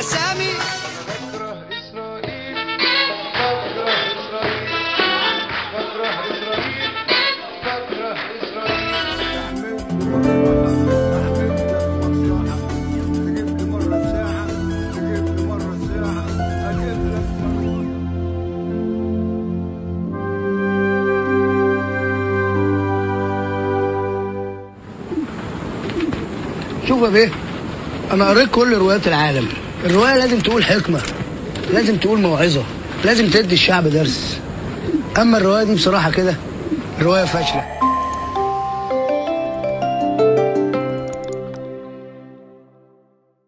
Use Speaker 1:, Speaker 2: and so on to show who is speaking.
Speaker 1: الاسامي
Speaker 2: بكره إسرائيل بكره إسرائيل بكره إسرائيل بكره إسرائيل
Speaker 3: تجيب لي مرة ساعة تجيب لي مرة ساعة أجيب لك مرة
Speaker 4: شوف يا بيه انا قريت كل روايات العالم الروايه لازم تقول حكمه لازم تقول موعظه لازم تدي الشعب درس اما الروايه دي بصراحه كده روايه فاشله